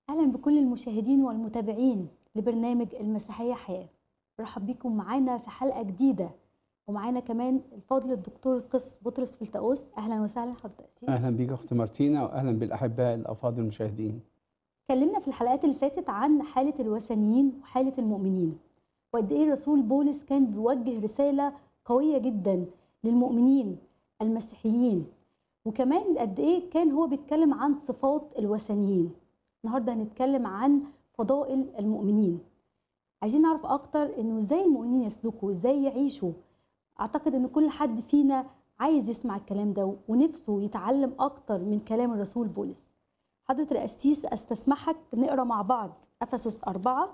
أهلا بكل المشاهدين والمتابعين لبرنامج المسيحية حياة برحب بيكم معانا في حلقة جديدة ومعانا كمان الفاضل الدكتور قس بطرس فلتأوس أهلا وسهلا حضرتك أسيس اهلا بيك اخت مارتينا واهلا بالاحباء الافاضل المشاهدين اتكلمنا في الحلقات اللي فاتت عن حالة الوثنيين وحالة المؤمنين وقد إيه الرسول بولس كان بيوجه رسالة قوية جدا للمؤمنين المسيحيين وكمان قد إيه كان هو بيتكلم عن صفات الوثنيين النهارده هنتكلم عن فضائل المؤمنين عايزين نعرف اكتر انه ازاي المؤمنين يسلكوا ازاي يعيشوا اعتقد ان كل حد فينا عايز يسمع الكلام ده ونفسه يتعلم اكتر من كلام الرسول بولس حضرة القسيس استسمحك نقرا مع بعض افسس أربعة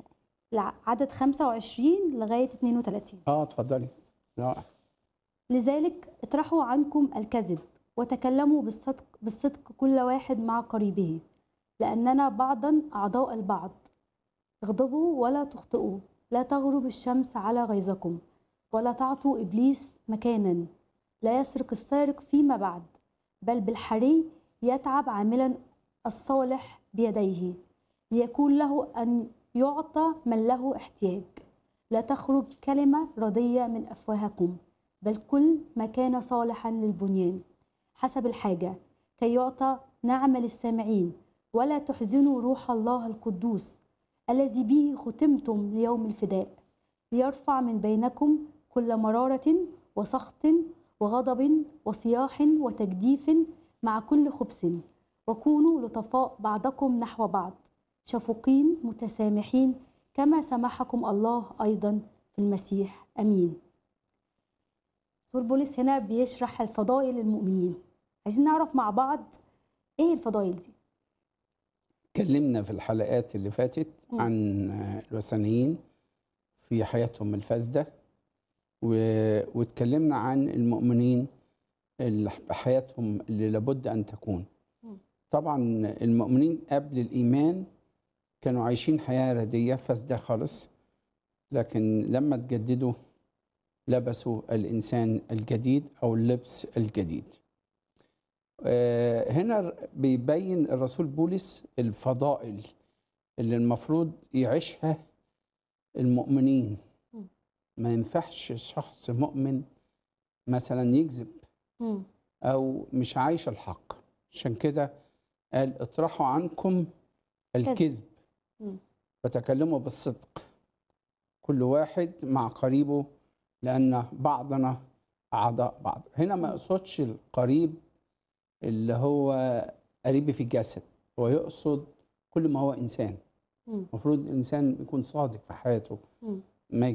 عدد 25 لغاية 32 اه اتفضلي رائع لذلك اطرحوا عنكم الكذب وتكلموا بالصدق بالصدق كل واحد مع قريبه لأننا بعضا أعضاء البعض اغضبوا ولا تخطئوا لا تغرب الشمس على غيظكم ولا تعطوا إبليس مكانا لا يسرق السارق فيما بعد بل بالحري يتعب عاملا الصالح بيديه ليكون له أن يعطى من له احتياج لا تخرج كلمة ردية من أفواهكم بل كل ما كان صالحا للبنيان حسب الحاجة كي يعطى نعم للسامعين ولا تحزنوا روح الله القدوس الذي به ختمتم ليوم الفداء ليرفع من بينكم كل مرارة وسخط وغضب وصياح وتجديف مع كل خبث وكونوا لطفاء بعضكم نحو بعض شفوقين متسامحين كما سمحكم الله أيضا في المسيح أمين سور بولس هنا بيشرح الفضائل المؤمنين عايزين نعرف مع بعض ايه الفضائل دي اتكلمنا في الحلقات اللي فاتت مم. عن الوثنيين في حياتهم الفاسده و... واتكلمنا عن المؤمنين اللي في حياتهم اللي لابد ان تكون مم. طبعا المؤمنين قبل الايمان كانوا عايشين حياه رديه فاسده خالص لكن لما تجددوا لبسوا الانسان الجديد او اللبس الجديد آه، هنا بيبين الرسول بولس الفضائل اللي المفروض يعيشها المؤمنين مم. ما ينفعش شخص مؤمن مثلا يكذب مم. او مش عايش الحق عشان كده قال اطرحوا عنكم الكذب مم. وتكلموا بالصدق كل واحد مع قريبه لان بعضنا اعضاء بعض هنا ما مم. يقصدش القريب اللي هو قريبي في الجسد هو يقصد كل ما هو انسان مم. المفروض الانسان يكون صادق في حياته مم.